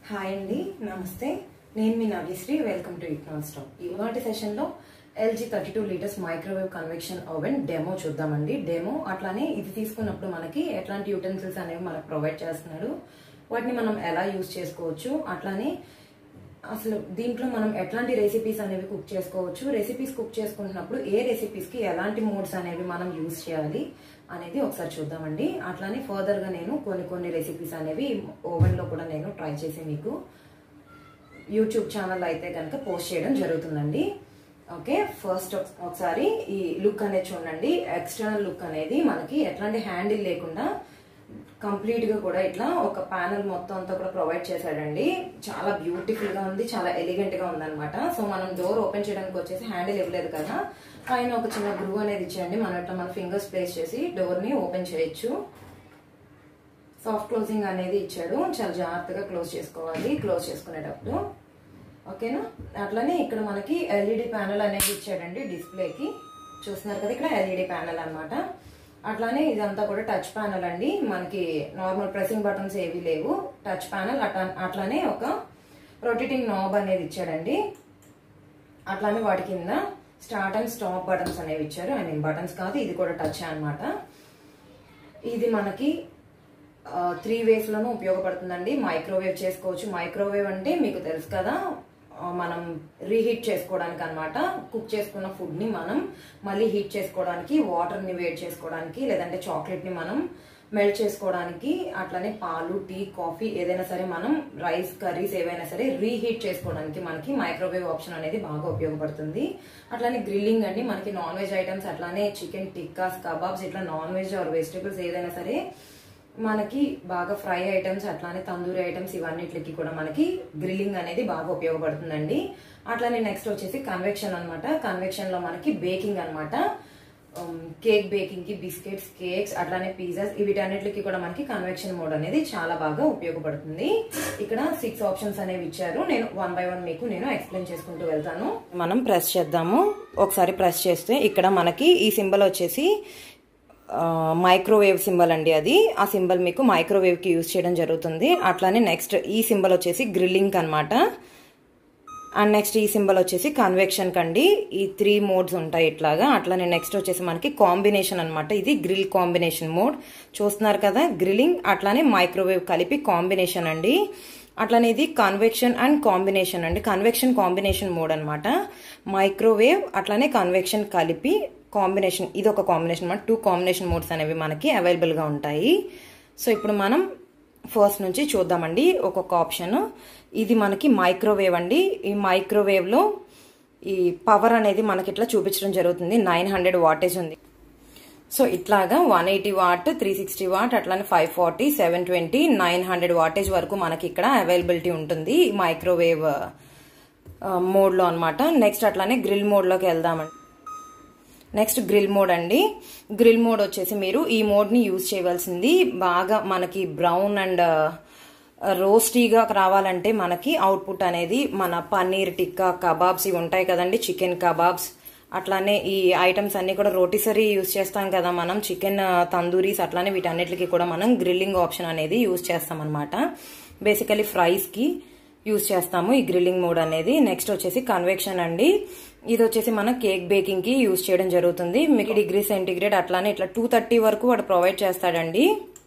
hi అండి నమస్తే నేను మీ Navyasri welcome to it non stop ఇవాటి సెషన్లో LG thirty two litres microwave convection oven demo చూద్దామండి డెమో అట్లానే ఇది తీసుకున్నప్పుడు మనకి ఎట్లాంటి యూటెన్సిల్స్ అనేవి మనకు ప్రొవైడ్ చేస్తున్నాడు వాటిని మనం ఎలా యూజ్ చేసుకోవచ్చు అట్లానే అసలు దీంట్లో మనం ఎట్లాంటి రెసిపీస్ అనేవి కుక్ చేసుకోవచ్చు రెసిపీస్ కుక్ చేసుకుంటున్నప్పుడు ఏ రెసిపీస్ కి ఎలాంటి మోడ్స్ అనేవి మనం యూజ్ చేయాలి అనేది ఒకసారి చూద్దామండి అట్లానే ఫర్దర్ గా నేను కొన్ని కొన్ని రెసిపీస్ అనేవి ఓవెన్ లో కూడా నేను ట్రై చేసి మీకు యూట్యూబ్ ఛానల్ అయితే కనుక పోస్ట్ చేయడం జరుగుతుందండి ఓకే ఫస్ట్ ఒకసారి ఈ లుక్ అనేది చూడండి ఎక్స్టర్నల్ లుక్ అనేది మనకి ఎట్లాంటి హ్యాండిల్ లేకుండా కంప్లీట్ గా కూడా ఇట్లా ఒక ప్యానల్ మొత్తం అంతా కూడా ప్రొవైడ్ చేశాడండి చాలా బ్యూటిఫుల్ గా ఉంది చాలా ఎలిగెంట్ గా ఉంది అనమాట సో మనం డోర్ ఓపెన్ చేయడానికి వచ్చేసి హ్యాండిల్ ఇవ్వలేదు కదా పైన ఒక చిన్న గ్రూ అనేది ఇచ్చేయండి మనం ఇట్లా మన ఫింగర్స్ ప్లేస్ చేసి డోర్ ని ఓపెన్ చేయొచ్చు సాఫ్ట్ క్లోజింగ్ అనేది ఇచ్చాడు చాలా జాగ్రత్తగా క్లోజ్ చేసుకోవాలి క్లోజ్ చేసుకునేటప్పుడు ఓకేనా అట్లనే ఇక్కడ మనకి ఎల్ఈడి ప్యానల్ అనేది ఇచ్చాడండి డిస్ప్లేకి చూస్తున్నారు కదా ఇక్కడ ఎల్ఈడి ప్యానల్ అనమాట అట్లానే ఇదంతా కూడా టచ్ ప్యానల్ అండి మనకి నార్మల్ ప్రెసింగ్ బటన్స్ ఏవి లేవు టచ్ ప్యానల్ అట్లా అట్లానే ఒక రొటేటింగ్ నాబ్ అనేది ఇచ్చాడండి అట్లానే వాటి కింద స్టార్ట్ అండ్ స్టాప్ బటన్స్ అనేవి ఇచ్చారు ఐ మీన్ బటన్స్ కాదు ఇది కూడా టచ్ అనమాట ఇది మనకి త్రీ వేస్ లోనూ ఉపయోగపడుతుందండి మైక్రోవేవ్ చేసుకోవచ్చు మైక్రోవేవ్ అంటే మీకు తెలుసు కదా మనం రీహీట్ చేసుకోవడానికి అనమాట కుక్ చేసుకున్న ఫుడ్ ని మనం మళ్ళీ హీట్ చేసుకోవడానికి వాటర్ ని వేడి చేసుకోవడానికి లేదంటే చాక్లెట్ ని మనం మెల్ట్ చేసుకోవడానికి అట్లనే పాలు టీ కాఫీ ఏదైనా సరే మనం రైస్ కర్రీస్ ఏవైనా సరే రీహీట్ చేసుకోవడానికి మనకి మైక్రోవేవ్ ఆప్షన్ అనేది బాగా ఉపయోగపడుతుంది అట్లానే గ్రిల్లింగ్ అండి మనకి నాన్ వెజ్ ఐటమ్స్ అట్లానే చికెన్ టిక్కాస్ కబాబ్స్ ఇట్లా నాన్ వెజ్ ఆర్ వెజిటేబుల్స్ ఏదైనా సరే మనకి బాగా ఫ్రై ఐటమ్స్ అట్లానే తందూరి ఐటమ్స్ ఇవన్నిటికి కూడా మనకి గ్రిల్లింగ్ అనేది బాగా ఉపయోగపడుతుందండి అట్లానే నెక్స్ట్ వచ్చేసి కన్వెక్షన్ అనమాట కన్వెక్షన్ లో మనకి బేకింగ్ అనమాట కేక్ బేకింగ్ కి బిస్కెట్స్ కేక్స్ అట్లానే పిజ్జాస్ వీటన్నిటికి కూడా మనకి కన్వెక్షన్ మోడ్ అనేది చాలా బాగా ఉపయోగపడుతుంది ఇక్కడ సిక్స్ ఆప్షన్స్ అనేవి ఇచ్చారు నేను వన్ బై వన్ మీకు నేను ఎక్స్ప్లెయిన్ చేసుకుంటూ వెళ్తాను మనం ప్రెస్ చేద్దాము ఒకసారి ప్రెస్ చేస్తే ఇక్కడ మనకి ఈ సింబల్ వచ్చేసి మైక్రోవేవ్ సింబల్ అండి అది ఆ సింబల్ మీకు మైక్రోవేవ్కి యూజ్ చేయడం జరుగుతుంది అట్లానే నెక్స్ట్ ఈ సింబల్ వచ్చేసి గ్రిల్లింగ్ అనమాట అండ్ నెక్స్ట్ ఈ సింబల్ వచ్చేసి కన్వెక్షన్ కండి ఈ త్రీ మోడ్స్ ఉంటాయి ఇట్లాగా అట్లానే నెక్స్ట్ వచ్చేసి మనకి కాంబినేషన్ అనమాట ఇది గ్రిల్ కాంబినేషన్ మోడ్ చూస్తున్నారు కదా గ్రిల్లింగ్ అట్లానే మైక్రోవేవ్ కలిపి కాంబినేషన్ అండి అట్లానే ఇది కన్వెక్షన్ అండ్ కాంబినేషన్ అండి కన్వెక్షన్ కాంబినేషన్ మోడ్ అనమాట మైక్రోవేవ్ అట్లానే కన్వెక్షన్ కలిపి కాంబినేషన్ ఇది ఒక కాంబినేషన్ అనమాట టూ కాంబినేషన్ మోడ్స్ అనేవి మనకి అవైలబుల్గా ఉంటాయి సో ఇప్పుడు మనం ఫస్ట్ నుంచి చూద్దామండి ఒక్కొక్క ఆప్షన్ ఇది మనకి మైక్రోవేవ్ అండి ఈ మైక్రోవేవ్లో ఈ పవర్ అనేది మనకి ఇట్లా చూపించడం జరుగుతుంది నైన్ హండ్రెడ్ వాటేజ్ ఉంది సో ఇట్లాగా one eighty watt three sixty watt అట్లానే five forty seven twenty nine hundred wattage వరకు మనకి ఇక్కడ అవైలబిలిటీ ఉంటుంది మైక్రోవేవ్ మోడ్లో అనమాట నెక్స్ట్ అట్లానే గ్రిల్ మోడ్లోకి వెళ్దామండి నెక్స్ట్ గ్రిల్ మోడ్ అండి గ్రిల్ మోడ్ వచ్చేసి మీరు ఈ మోడ్ని యూజ్ చేయవలసింది బాగా మనకి బ్రౌన్ అండ్ రోస్టీగా రావాలంటే మనకి అవుట్పుట్ అనేది మన పన్నీర్ టిక్కా కబాబ్స్ ఇవి ఉంటాయి కదండి చికెన్ కబాబ్స్ అట్లానే ఈ ఐటమ్స్ అన్ని కూడా రోటిసరీ యూజ్ చేస్తాం కదా మనం చికెన్ తందూరీస్ అట్లానే వీటన్నిటికి కూడా మనం గ్రిల్లింగ్ ఆప్షన్ అనేది యూజ్ చేస్తాం అనమాట బేసికలీ ఫ్రైస్కి యూజ్ చేస్తాము ఈ గ్రిల్లింగ్ మోడ్ అనేది నెక్స్ట్ వచ్చేసి కన్వెక్షన్ అండి ఇది వచ్చేసి మనం కేక్ బేకింగ్ కి యూజ్ చేయడం జరుగుతుంది మీకు డిగ్రీ సెంటిగ్రేడ్ అట్లానే ఇట్లా టూ థర్టీ వరకు వాడు ప్రొవైడ్ చేస్తాడండి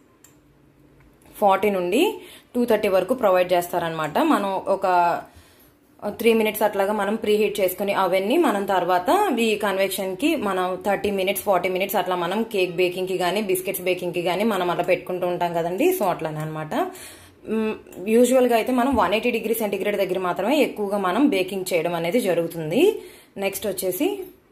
ఫార్టీ నుండి టూ థర్టీ వరకు ప్రొవైడ్ చేస్తారనమాట మనం ఒక త్రీ మినిట్స్ అట్లాగా మనం ప్రీ హీట్ చేసుకుని అవన్నీ మనం తర్వాత ఈ కన్వెక్షన్ కి మనం థర్టీ మినిట్స్ ఫార్టీ మినిట్స్ అట్లా మనం కేక్ బేకింగ్ కి కానీ బిస్కెట్స్ బేకింగ్ కి కానీ మనం అట్లా పెట్టుకుంటూ ఉంటాం కదండి సో అట్లానే అనమాట యూజువల్గా అయితే మనం వన్ ఎయిటీ డిగ్రీ సెంటిగ్రేడ్ దగ్గర మాత్రమే ఎక్కువగా మనం బేకింగ్ చేయడం అనేది జరుగుతుంది నెక్స్ట్ వచ్చేసి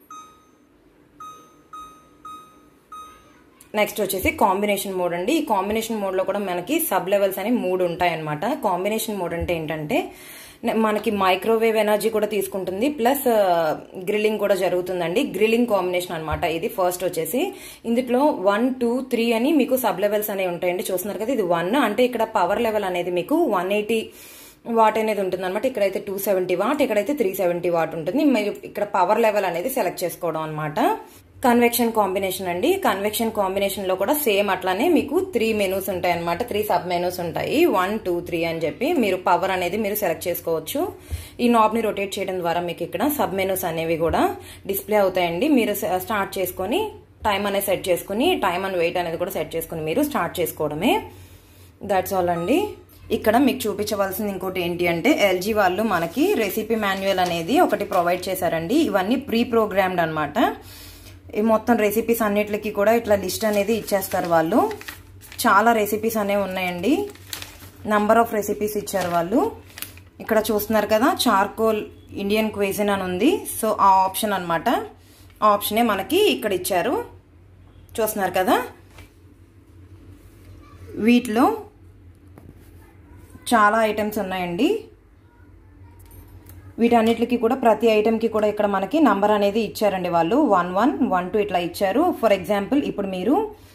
నెక్స్ట్ వచ్చేసి కాంబినేషన్ మోడ్ అండి ఈ కాంబినేషన్ మోడ్లో కూడా మనకి సబ్ లెవెల్స్ అని మూడు ఉంటాయి అనమాట కాంబినేషన్ మోడ్ అంటే ఏంటంటే మనకి మైక్రోవేవ్ ఎనర్జీ కూడా తీసుకుంటుంది ప్లస్ గ్రిల్లింగ్ కూడా జరుగుతుందండి గ్రిల్లింగ్ కాంబినేషన్ అనమాట ఇది ఫస్ట్ వచ్చేసి ఇందులో వన్ టూ త్రీ అని మీకు సబ్ లెవెల్స్ అనేవి ఉంటాయండి చూస్తున్నారు కదా ఇది వన్ అంటే ఇక్కడ పవర్ లెవెల్ అనేది మీకు వన్ ఎయిటీ వాట్ అనేది ఉంటుంది అనమాట ఇక్కడైతే టూ సెవెంటీ వాట్ ఇక్కడైతే త్రీ సెవెంటీ వాట్ ఉంటుంది మీరు ఇక్కడ పవర్ లెవెల్ అనేది సెలెక్ట్ చేసుకోవడం అనమాట కన్వెక్షన్ కాంబినేషన్ అండి కన్వెక్షన్ కాంబినేషన్ లో కూడా సేమ్ అట్లానే మీకు త్రీ మెనూస్ ఉంటాయి అనమాట త్రీ సబ్ మెనూస్ ఉంటాయి వన్ టూ త్రీ అని చెప్పి మీరు పవర్ అనేది మీరు సెలెక్ట్ చేసుకోవచ్చు ఈ నాబ్ ని రొటేట్ చేయడం ద్వారా మీకు ఇక్కడ సబ్ మెనూస్ అనేవి కూడా డిస్ప్లే అవుతాయండి మీరు స్టార్ట్ చేసుకొని టైం అనేది సెట్ చేసుకుని టైం అండ్ వెయిట్ అనేది కూడా సెట్ చేసుకుని మీరు స్టార్ట్ చేసుకోవడమే దాట్స్ ఆల్ అండి ఇక్కడ మీకు చూపించవలసింది ఇంకోటి ఏంటి అంటే ఎల్జీ వాళ్ళు మనకి రెసిపీ మాన్యువల్ అనేది ఒకటి ప్రొవైడ్ చేశారండి ఇవన్నీ ప్రీ ప్రోగ్రామ్డ్ అనమాట ఈ మొత్తం రెసిపీస్ అన్నిటికి కూడా ఇట్లా లిస్ట్ అనేది ఇచ్చేస్తారు వాళ్ళు చాలా రెసిపీస్ అనేవి ఉన్నాయండి నంబర్ ఆఫ్ రెసిపీస్ ఇచ్చారు వాళ్ళు ఇక్కడ చూస్తున్నారు కదా చార్కోల్ ఇండియన్ క్వేజిన్ అని ఉంది సో ఆ ఆప్షన్ అనమాట ఆ ఆప్షనే మనకి ఇక్కడ ఇచ్చారు చూస్తున్నారు కదా వీటిలో చాలా ఐటమ్స్ ఉన్నాయండి వీటన్నిటికి కూడా ప్రతి ఐటెంకి కూడా ఇక్కడ మనకి నంబర్ అనేది ఇచ్చారండి వాళ్ళు వన్ వన్ వన్ టూ ఇట్లా ఇచ్చారు ఫర్ ఎగ్జాంపుల్ ఇప్పుడు మీరు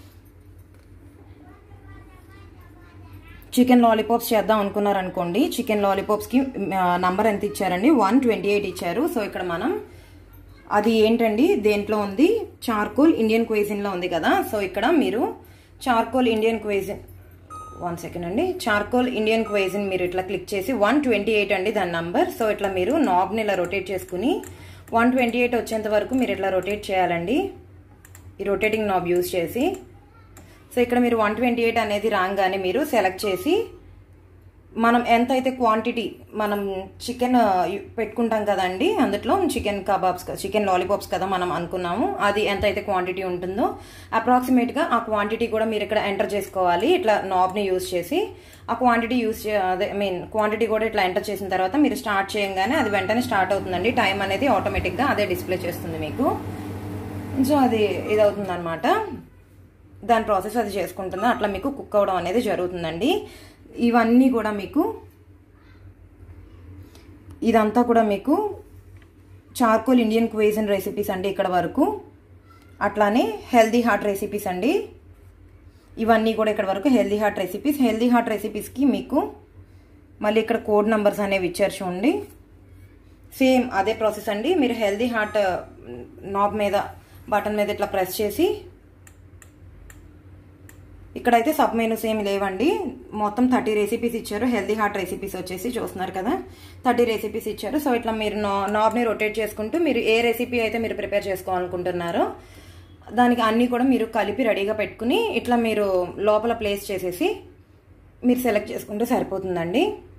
చికెన్ లాలీపాప్స్ చేద్దాం అనుకున్నారు అనుకోండి చికెన్ లాలీపాప్స్కి నంబర్ ఎంత ఇచ్చారండి వన్ ట్వంటీ ఎయిట్ ఇచ్చారు సో ఇక్కడ మనం అది ఏంటండి దేంట్లో ఉంది చార్కోల్ ఇండియన్ క్వేజిన్లో ఉంది కదా సో ఇక్కడ మీరు charcoal Indian cuisine one second అండి చార్కోల్ ఇండియన్ క్వేజిన్ మీరు ఇట్లా క్లిక్ చేసి వన్ ట్వంటీ ఎయిట్ అండి దాని నంబర్ సో ఇట్లా మీరు నాబ్ని ఇలా రొటేట్ చేసుకుని వన్ ట్వంటీ ఎయిట్ వచ్చేంత వరకు మీరు ఇట్లా రొటేట్ చేయాలండి ఈ రొటేటింగ్ నాబ్ యూజ్ చేసి సో ఇక్కడ మీరు వన్ ట్వంటీ ఎయిట్ అనేది రాగానే మీరు సెలెక్ట్ చేసి మనం ఎంత అయితే క్వాంటిటీ మనం చికెన్ పెట్టుకుంటాం కదండి అందులో చికెన్ కబాబ్స్ చికెన్ లాలీపాప్స్ కదా మనం అనుకున్నాము అది ఎంత అయితే క్వాంటిటీ ఉంటుందో అప్రాక్సిమేట్గా ఆ క్వాంటిటీ కూడా మీరు ఇక్కడ ఎంటర్ చేసుకోవాలి ఇట్లా నాబ్ని యూజ్ చేసి ఆ క్వాంటిటీ యూజ్ అదే ఐ మీన్ క్వాంటిటీ కూడా ఇట్లా ఎంటర్ చేసిన తర్వాత మీరు స్టార్ట్ చేయగానే అది వెంటనే స్టార్ట్ అవుతుందండి టైం అనేది ఆటోమేటిక్గా అదే డిస్ప్లే చేస్తుంది మీకు సో అది ఇది అవుతుంది అనమాట దాని ప్రాసెస్ అది చేసుకుంటుంది అట్లా మీకు కుక్ అవడం అనేది జరుగుతుందండి ఇవన్నీ కూడా మీకు ఇదంతా కూడా మీకు చార్కోల్ ఇండియన్ క్వేజన్ రెసిపీస్ అండి ఇక్కడ వరకు అట్లానే హెల్దీ హార్ట్ రెసిపీస్ అండి ఇవన్నీ కూడా ఇక్కడ వరకు healthy heart recipes healthy heart రెసిపీస్కి మీకు మళ్ళీ ఇక్కడ కోడ్ నెంబర్స్ అనేవి ఇచ్చారు చూడండి సేమ్ అదే ప్రాసెస్ అండి మీరు హెల్దీ హార్ట్ నాబ్ మీద బటన్ మీద ఇట్లా ప్రెస్ చేసి ఇక్కడైతే సబ్ మెనూస్ ఏమి లేవండి మొత్తం థర్టీ రెసిపీస్ ఇచ్చారు హెల్దీ హార్ట్ రెసిపీస్ వచ్చేసి చూస్తున్నారు కదా థర్టీ రెసిపీస్ ఇచ్చారు సో ఇట్లా మీరు నాబ్ని రొటేట్ చేసుకుంటూ మీరు ఏ రెసిపీ అయితే మీరు ప్రిపేర్ చేసుకోవాలనుకుంటున్నారో దానికి అన్నీ కూడా మీరు కలిపి రెడీగా పెట్టుకుని ఇట్లా మీరు లోపల ప్లేస్ చేసేసి మీరు సెలెక్ట్ చేసుకుంటే సరిపోతుందండి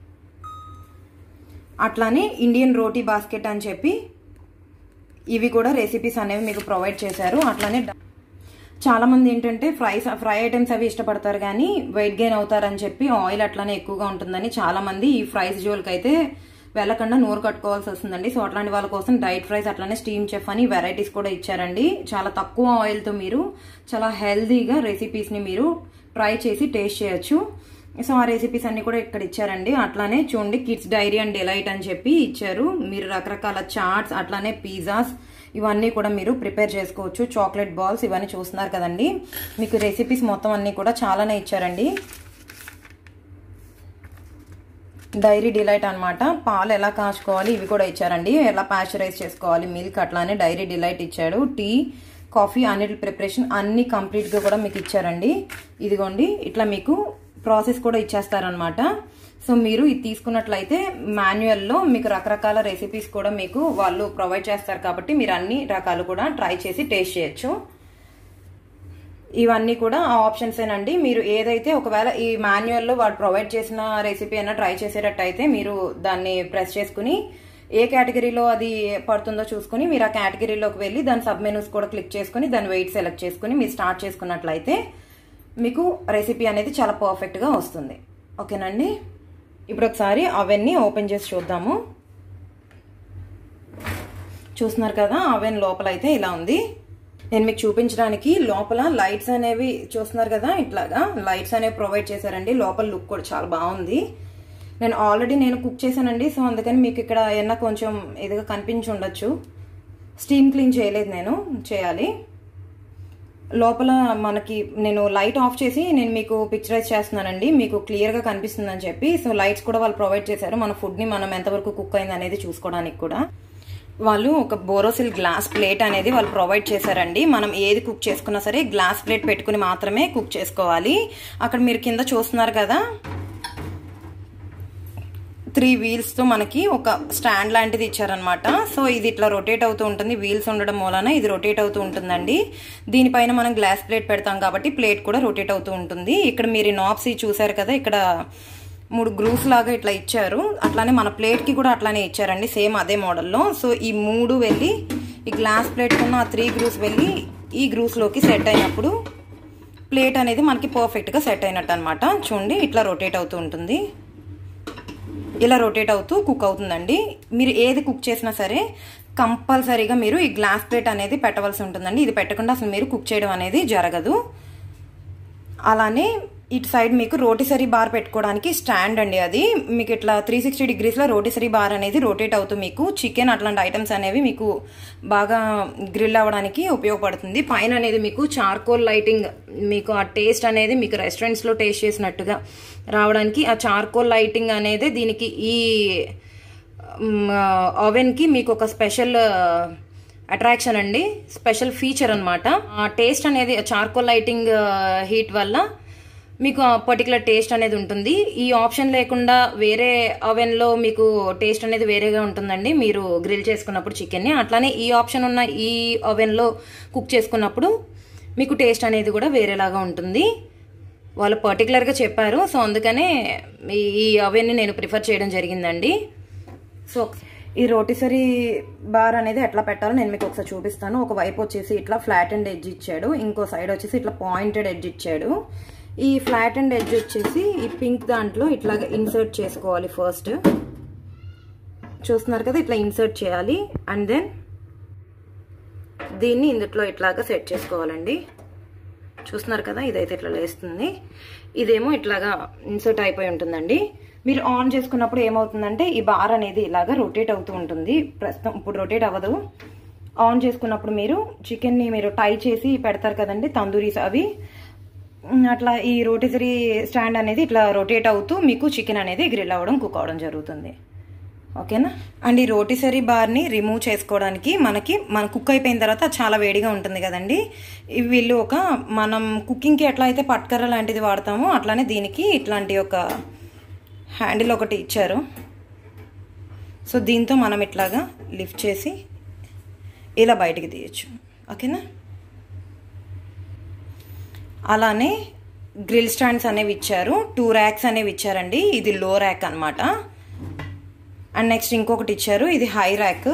అట్లానే ఇండియన్ రోటీ బాస్కెట్ అని చెప్పి ఇవి కూడా రెసిపీస్ అనేవి మీకు ప్రొవైడ్ చేశారు అట్లానే చాలా మంది ఏంటంటే ఫ్రైస్ ఫ్రై ఐటమ్స్ అవి ఇష్టపడతారు కానీ వెయిట్ గెయిన్ అవుతారని చెప్పి ఆయిల్ అట్లానే ఎక్కువగా ఉంటుందని చాలా మంది ఈ ఫ్రైస్ జోలికి అయితే వెళ్ళకుండా నోరు కట్టుకోవాల్సి వస్తుందండి సో అట్లాంటి వాళ్ళ కోసం డైట్ ఫ్రైస్ అట్లానే స్టీమ్ చెఫ్ అని వెరైటీస్ కూడా ఇచ్చారండి చాలా తక్కువ ఆయిల్తో మీరు చాలా హెల్దీగా రెసిపీస్ని మీరు ట్రై చేసి టేస్ట్ చేయొచ్చు సో ఆ రెసిపీస్ అన్ని కూడా ఇక్కడ ఇచ్చారండి అట్లానే చూడండి కిడ్స్ డైరీ అండ్ డిలైట్ అని చెప్పి ఇచ్చారు మీరు రకరకాల చాట్స్ అట్లానే పిజ్జాస్ ఇవన్నీ కూడా మీరు ప్రిపేర్ చేసుకోవచ్చు చాక్లెట్ బాల్స్ ఇవన్నీ చూస్తున్నారు కదండి మీకు రెసిపీస్ మొత్తం అన్ని కూడా చాలానే ఇచ్చారండి డైరీ డిలైట్ అనమాట పాలు ఎలా కాచుకోవాలి ఇవి కూడా ఇచ్చారండి ఎలా ప్యాచరైజ్ చేసుకోవాలి మిల్క్ అట్లానే డైరీ డిలైట్ ఇచ్చాడు టీ కాఫీ అన్నిటి ప్రిపరేషన్ అన్ని కంప్లీట్గా కూడా మీకు ఇచ్చారండి ఇదిగోండి ఇట్లా మీకు ప్రాసెస్ కూడా ఇచ్చేస్తారనమాట సో మీరు ఇది తీసుకున్నట్లయితే మాన్యువల్లో మీకు రకరకాల రెసిపీస్ కూడా మీకు వాళ్ళు ప్రొవైడ్ చేస్తారు కాబట్టి మీరు అన్ని రకాలు కూడా ట్రై చేసి టేస్ట్ చేయొచ్చు ఇవన్నీ కూడా ఆ ఆప్షన్స్ ఏనండి మీరు ఏదైతే ఒకవేళ ఈ మాన్యువల్లో వాళ్ళు ప్రొవైడ్ చేసిన రెసిపీ అయినా ట్రై చేసేటట్టయితే మీరు దాన్ని ప్రెస్ చేసుకుని ఏ కేటగిరీలో అది పడుతుందో చూసుకుని మీరు ఆ కేటగిరీలోకి వెళ్ళి దాని సబ్ మెనూస్ కూడా క్లిక్ చేసుకుని దాని వెయిట్ సెలెక్ట్ చేసుకుని మీరు స్టార్ట్ చేసుకున్నట్లయితే మీకు రెసిపీ అనేది చాలా పర్ఫెక్ట్గా వస్తుంది ఓకేనండి ఇప్పుడు ఒకసారి అవన్నీ ఓపెన్ చేసి చూద్దాము చూస్తున్నారు కదా అవెన్ లోపల అయితే ఇలా ఉంది నేను మీకు చూపించడానికి లోపల లైట్స్ అనేవి చూస్తున్నారు కదా ఇట్లాగా లైట్స్ అనేవి ప్రొవైడ్ చేశారండి లోపల లుక్ కూడా చాలా బాగుంది నేను ఆల్రెడీ నేను కుక్ చేశానండి సో అందుకని మీకు ఇక్కడ ఏమన్నా కొంచెం ఇదిగా కనిపించి ఉండొచ్చు స్టీమ్ క్లీన్ చేయలేదు నేను చేయాలి లోపల మనకి నేను లైట్ ఆఫ్ చేసి నేను మీకు పిక్చరైజ్ చేస్తున్నానండి మీకు క్లియర్గా కనిపిస్తుందని చెప్పి సో లైట్స్ కూడా వాళ్ళు ప్రొవైడ్ చేశారు మన ఫుడ్ని మనం ఎంతవరకు కుక్ అయింది అనేది చూసుకోవడానికి కూడా వాళ్ళు ఒక బోరోసిల్ గ్లాస్ ప్లేట్ అనేది వాళ్ళు ప్రొవైడ్ చేశారండి మనం ఏది కుక్ చేసుకున్నా సరే గ్లాస్ ప్లేట్ పెట్టుకుని మాత్రమే కుక్ చేసుకోవాలి అక్కడ మీరు కింద చూస్తున్నారు కదా త్రీ వీల్స్తో మనకి ఒక స్టాండ్ లాంటిది ఇచ్చారనమాట సో ఇది ఇట్లా రొటేట్ అవుతూ ఉంటుంది వీల్స్ ఉండడం మూలన ఇది రొటేట్ అవుతూ ఉంటుందండి దీనిపైన మనం గ్లాస్ ప్లేట్ పెడతాం కాబట్టి ప్లేట్ కూడా రొటేట్ అవుతూ ఉంటుంది ఇక్కడ మీరు నాబ్స్ చూసారు కదా ఇక్కడ మూడు గ్రూస్ లాగా ఇట్లా ఇచ్చారు అట్లానే మన ప్లేట్కి కూడా అట్లానే ఇచ్చారండి సేమ్ అదే మోడల్లో సో ఈ మూడు వెళ్ళి ఈ గ్లాస్ ప్లేట్ ఉన్న ఆ త్రీ గ్రూస్ వెళ్ళి ఈ గ్రూస్లోకి సెట్ అయినప్పుడు ప్లేట్ అనేది మనకి పర్ఫెక్ట్గా సెట్ అయినట్టు అనమాట చూడండి ఇట్లా రొటేట్ అవుతూ ఉంటుంది ఇలా రొటేట్ అవుతూ కుక్ అవుతుందండి మీరు ఏది కుక్ చేసినా సరే కంపల్సరీగా మీరు ఈ గ్లాస్ ప్లేట్ అనేది పెట్టవలసి ఉంటుందండి ఇది పెట్టకుండా అసలు మీరు కుక్ చేయడం అనేది జరగదు అలానే ఇటు సైడ్ మీకు రోటిసరీ బార్ పెట్టుకోవడానికి స్టాండ్ అండి అది మీకు ఇట్లా త్రీ సిక్స్టీ డిగ్రీస్లో రోటిసరీ బార్ అనేది రొటేట్ అవుతూ మీకు చికెన్ అట్లాంటి ఐటమ్స్ అనేవి మీకు బాగా గ్రిల్ అవ్వడానికి ఉపయోగపడుతుంది పైన అనేది మీకు చార్కోల్ లైటింగ్ మీకు ఆ టేస్ట్ అనేది మీకు రెస్టారెంట్స్లో టేస్ట్ చేసినట్టుగా రావడానికి ఆ చార్కోల్ లైటింగ్ అనేది దీనికి ఈ ఓవెన్కి మీకు ఒక స్పెషల్ అట్రాక్షన్ అండి స్పెషల్ ఫీచర్ అనమాట ఆ టేస్ట్ అనేది చార్కోల్ లైటింగ్ హీట్ వల్ల మీకు ఆ పర్టికులర్ టేస్ట్ అనేది ఉంటుంది ఈ ఆప్షన్ లేకుండా వేరే ఓవెన్లో మీకు టేస్ట్ అనేది వేరేగా ఉంటుందండి మీరు గ్రిల్ చేసుకున్నప్పుడు చికెన్ని అట్లానే ఈ ఆప్షన్ ఉన్న ఈ ఓవెన్లో కుక్ చేసుకున్నప్పుడు మీకు టేస్ట్ అనేది కూడా వేరేలాగా ఉంటుంది వాళ్ళు పర్టికులర్గా చెప్పారు సో అందుకనే ఈ ఓవెన్ని నేను ప్రిఫర్ చేయడం జరిగిందండి సో ఈ రోటిసరీ బార్ అనేది ఎట్లా పెట్టాలో నేను మీకు ఒకసారి చూపిస్తాను ఒక వైపు వచ్చేసి ఇట్లా ఫ్లాట్ అండ్ ఎడ్జ్ ఇచ్చాడు ఇంకో సైడ్ వచ్చేసి ఇట్లా పాయింటెడ్ ఎడ్జ్ ఇచ్చాడు ఈ ఫ్లాట్ అండ్ ఎడ్జ్ వచ్చేసి ఈ పింక్ దాంట్లో ఇట్లాగ ఇన్సర్ట్ చేసుకోవాలి ఫస్ట్ చూస్తున్నారు కదా ఇట్లా ఇన్సర్ట్ చేయాలి అండ్ దెన్ దీన్ని ఇందుట్లో ఇట్లాగా సెట్ చేసుకోవాలండి చూస్తున్నారు కదా ఇదైతే ఇట్లా లేస్తుంది ఇదేమో ఇట్లాగా ఇన్సర్ట్ అయిపోయి ఉంటుందండి మీరు ఆన్ చేసుకున్నప్పుడు ఏమవుతుందంటే ఈ బార్ అనేది ఇలాగా రొటేట్ అవుతూ ఉంటుంది ప్రస్తుతం ఇప్పుడు రొటేట్ అవ్వదు ఆన్ చేసుకున్నప్పుడు మీరు చికెన్ని మీరు టై చేసి పెడతారు కదండి తందూరీస్ అవి అట్లా ఈ రోటిసరీ స్టాండ్ అనేది ఇట్లా రొటేట్ అవుతూ మీకు చికెన్ అనేది గ్రిల్ అవ్వడం కుక్ అవ్వడం జరుగుతుంది ఓకేనా అండ్ ఈ రోటిసరీ బార్ని రిమూవ్ చేసుకోవడానికి మనకి మన కుక్ అయిపోయిన తర్వాత చాలా వేడిగా ఉంటుంది కదండి వీళ్ళు ఒక మనం కుకింగ్కి ఎట్లా అయితే పట్కర్ర లాంటిది వాడతామో అట్లానే దీనికి ఇట్లాంటి ఒక హ్యాండిల్ ఒకటి ఇచ్చారు సో దీంతో మనం ఇట్లాగా లిఫ్ట్ చేసి ఇలా బయటికి తీయచ్చు ఓకేనా అలానే గ్రిల్ స్టాండ్స్ అనేవి ఇచ్చారు టూ ర్యాక్స్ అనేవి ఇచ్చారండి ఇది లో ర్యాక్ అనమాట అండ్ నెక్స్ట్ ఇంకొకటి ఇచ్చారు ఇది హై ర్యాక్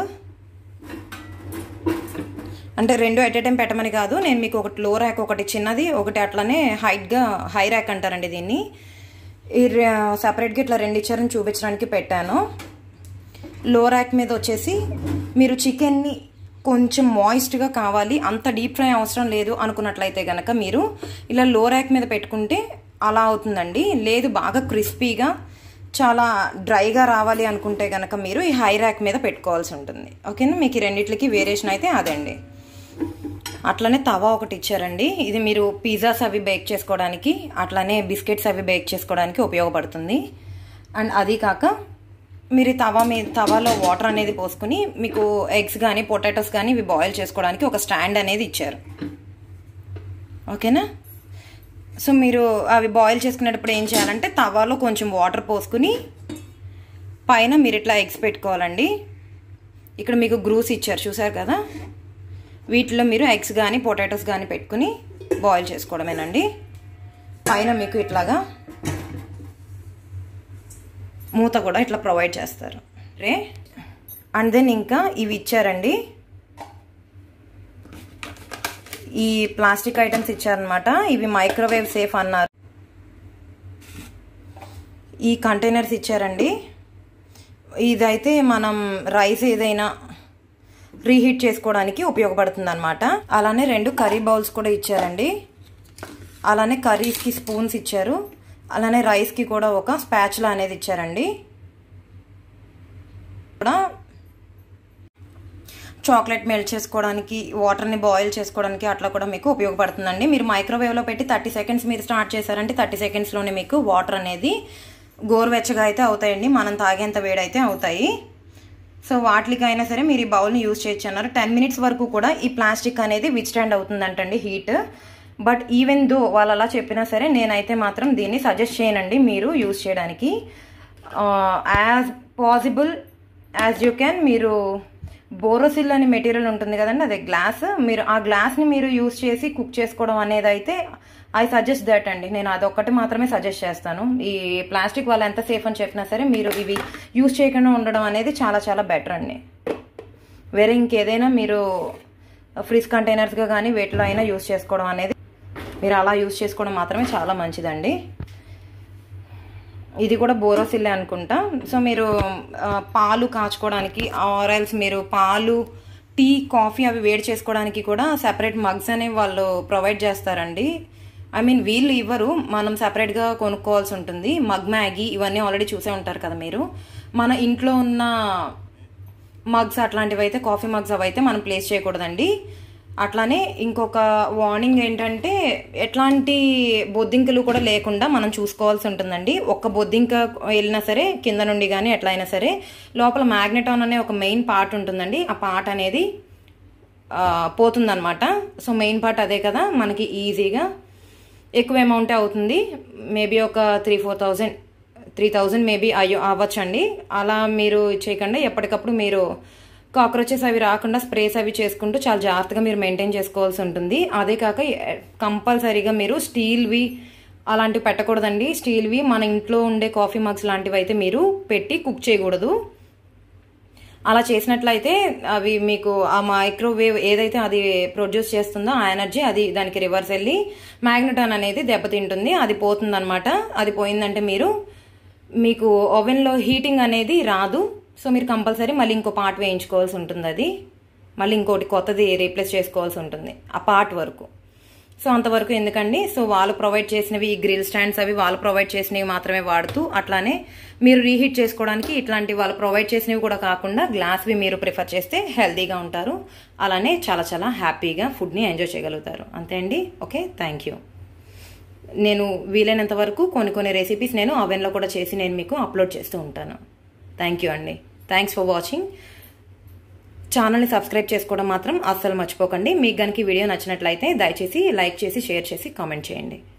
అంటే రెండు ఎట్ ఏ టైం పెట్టమని కాదు నేను మీకు ఒకటి లో ర్యాక్ ఒకటి చిన్నది ఒకటి అట్లానే హైట్గా హై ర్యాక్ అంటారండి దీన్ని ఈ సపరేట్గా ఇట్లా రెండు ఇచ్చారని చూపించడానికి పెట్టాను లో ర్యాక్ మీద వచ్చేసి మీరు చికెన్ని కొంచెం మాయిస్ట్గా కావాలి అంత డీప్ ఫ్రై అవసరం లేదు అనుకున్నట్లయితే కనుక మీరు ఇలా లో ర్యాక్ మీద పెట్టుకుంటే అలా అవుతుందండి లేదు బాగా క్రిస్పీగా చాలా డ్రైగా రావాలి అనుకుంటే కనుక మీరు ఈ హై ర్యాక్ మీద పెట్టుకోవాల్సి ఉంటుంది ఓకేనా మీకు ఈ రెండిట్లకి వేరియేషన్ అయితే అదండి అట్లనే తవా ఒకటి ఇచ్చారండి ఇది మీరు పిజ్జాస్ అవి బేక్ చేసుకోవడానికి అట్లానే బిస్కెట్స్ అవి బేక్ చేసుకోవడానికి ఉపయోగపడుతుంది అండ్ అది కాక మీరు తవా మీద తవాలో వాటర్ అనేది పోసుకుని మీకు ఎగ్స్ కానీ పొటాటోస్ కానీ ఇవి బాయిల్ చేసుకోవడానికి ఒక స్టాండ్ అనేది ఇచ్చారు ఓకేనా సో మీరు అవి బాయిల్ చేసుకునేటప్పుడు ఏం చేయాలంటే తవాలో కొంచెం వాటర్ పోసుకుని పైన మీరు ఇట్లా ఎగ్స్ పెట్టుకోవాలండి ఇక్కడ మీకు గ్రూస్ ఇచ్చారు చూసారు కదా వీటిలో మీరు ఎగ్స్ కానీ పొటాటోస్ కానీ పెట్టుకుని బాయిల్ చేసుకోవడమేనండి పైన మీకు ఇట్లాగా మూత కూడా ఇట్లా ప్రొవైడ్ చేస్తారు రే అండ్ దెన్ ఇంకా ఇవి ఇచ్చారండి ఈ ప్లాస్టిక్ ఐటమ్స్ ఇచ్చారనమాట ఇవి మైక్రోవేవ్ సేఫ్ అన్నారు ఈ కంటైనర్స్ ఇచ్చారండి ఇదైతే మనం రైస్ ఏదైనా రీహీట్ చేసుకోవడానికి ఉపయోగపడుతుంది అనమాట అలానే రెండు కర్రీ బౌల్స్ కూడా ఇచ్చారండి అలానే కర్రీస్కి స్పూన్స్ ఇచ్చారు అలానే రైస్కి కూడా ఒక స్పాచ్లా అనేది ఇచ్చారండి కూడా చాక్లెట్ మెల్ట్ చేసుకోవడానికి వాటర్ని బాయిల్ చేసుకోవడానికి అట్లా కూడా మీకు ఉపయోగపడుతుందండి మీరు మైక్రోవేవ్లో పెట్టి థర్టీ సెకండ్స్ మీరు స్టార్ట్ చేశారంటే థర్టీ సెకండ్స్లోనే మీకు వాటర్ అనేది గోరువెచ్చగా అయితే అవుతాయండి మనం తాగేంత వేడైతే అవుతాయి సో వాటికైనా సరే మీరు ఈ బౌల్ని యూజ్ చేయొచ్చు అన్నారు టెన్ మినిట్స్ వరకు కూడా ఈ ప్లాస్టిక్ అనేది విత్ స్టాండ్ అవుతుందంటండి హీట్ బట్ ఈవెన్ దో వాళ్ళు అలా చెప్పినా సరే నేనైతే మాత్రం దీన్ని సజెస్ట్ చేయనండి మీరు యూజ్ చేయడానికి as possible as you can మీరు బోరోసిల్ అనే మెటీరియల్ ఉంటుంది కదండి అదే గ్లాస్ మీరు ఆ గ్లాస్ని మీరు యూజ్ చేసి కుక్ చేసుకోవడం అనేది అయితే ఐ సజెస్ట్ దట్ అండి నేను అదొక్కటి మాత్రమే సజెస్ట్ చేస్తాను ఈ ప్లాస్టిక్ వాళ్ళు ఎంత సేఫ్ అని చెప్పినా సరే మీరు ఇవి యూజ్ చేయకుండా ఉండడం అనేది చాలా చాలా బెటర్ అండి వేరే ఇంకేదైనా మీరు ఫ్రిజ్ కంటైనర్స్గా కానీ వేటిలో అయినా యూజ్ చేసుకోవడం అనేది మీరు అలా యూజ్ చేసుకోవడం మాత్రమే చాలా మంచిదండి ఇది కూడా బోరోసిల్లే అనుకుంటా సో మీరు పాలు కాచుకోవడానికి ఆరల్స్ మీరు పాలు టీ కాఫీ అవి వేడి చేసుకోవడానికి కూడా సెపరేట్ మగ్స్ అనేవి వాళ్ళు ప్రొవైడ్ చేస్తారండి ఐ మీన్ వీళ్ళు ఇవ్వరు మనం సెపరేట్గా కొనుక్కోవాల్సి ఉంటుంది మగ్ మ్యాగీ ఇవన్నీ ఆల్రెడీ చూసే ఉంటారు కదా మీరు మన ఇంట్లో ఉన్న మగ్స్ అట్లాంటివి అయితే కాఫీ మగ్స్ అవి అయితే మనం ప్లేస్ చేయకూడదండి అట్లానే ఇంకొక వార్నింగ్ ఏంటంటే ఎట్లాంటి బొద్దింకలు కూడా లేకుండా మనం చూసుకోవాల్సి ఉంటుందండి ఒక్క బొద్దింక వెళ్ళినా సరే కింద నుండి కానీ ఎట్లా అయినా సరే లోపల మ్యాగ్నెటాన్ అనే ఒక మెయిన్ పార్ట్ ఉంటుందండి ఆ పార్ట్ అనేది పోతుందన్నమాట సో మెయిన్ పార్ట్ అదే కదా మనకి ఈజీగా ఎక్కువ అమౌంటే అవుతుంది మేబీ ఒక three four thousand three thousand maybe అయ్యో అవ్వచ్చండి అలా మీరు చేయకుండా ఎప్పటికప్పుడు మీరు కాక్రోచెస్ అవి రాకుండా స్ప్రేస్ అవి చేసుకుంటూ చాలా జాగ్రత్తగా మీరు మెయింటైన్ చేసుకోవాల్సి ఉంటుంది అదే కాక కంపల్సరీగా మీరు స్టీల్వి అలాంటివి పెట్టకూడదండి స్టీల్వి మన ఇంట్లో ఉండే కాఫీ మగ్స్ లాంటివి అయితే మీరు పెట్టి కుక్ చేయకూడదు అలా చేసినట్లయితే అవి మీకు ఆ మైక్రోవేవ్ ఏదైతే అది ప్రొడ్యూస్ చేస్తుందో ఆ ఎనర్జీ అది దానికి రివర్స్ వెళ్ళి మ్యాగ్నెటాన్ అనేది దెబ్బతింటుంది అది పోతుందన్నమాట అది పోయిందంటే మీరు మీకు ఓవెన్లో హీటింగ్ అనేది రాదు సో మీరు కంపల్సరీ మళ్ళీ ఇంకో పార్ట్ వేయించుకోవాల్సి ఉంటుంది అది మళ్ళీ ఇంకోటి కొత్తది రీప్లేస్ చేసుకోవాల్సి ఉంటుంది ఆ పార్ట్ వరకు సో అంతవరకు ఎందుకండి సో వాళ్ళు ప్రొవైడ్ చేసినవి ఈ గ్రిల్ స్టాండ్స్ అవి వాళ్ళు ప్రొవైడ్ చేసినవి మాత్రమే వాడుతూ అట్లానే మీరు రీహీట్ చేసుకోవడానికి ఇట్లాంటి వాళ్ళు ప్రొవైడ్ చేసినవి కూడా కాకుండా గ్లాస్వి మీరు ప్రిఫర్ చేస్తే హెల్తీగా ఉంటారు అలానే చాలా చాలా హ్యాపీగా ఫుడ్ని ఎంజాయ్ చేయగలుగుతారు అంతే అండి ఓకే థ్యాంక్ యూ నేను వీలైనంత వరకు కొన్ని కొన్ని రెసిపీస్ నేను అవెన్లో కూడా చేసి నేను మీకు అప్లోడ్ చేస్తూ ఉంటాను థ్యాంక్ యూ అండి థ్యాంక్స్ ఫర్ వాచింగ్ ఛానల్ని సబ్స్క్రైబ్ చేసుకోవడం మాత్రం అస్సలు మర్చిపోకండి మీకు కనుక వీడియో నచ్చినట్లయితే దయచేసి లైక్ చేసి షేర్ చేసి కామెంట్ చేయండి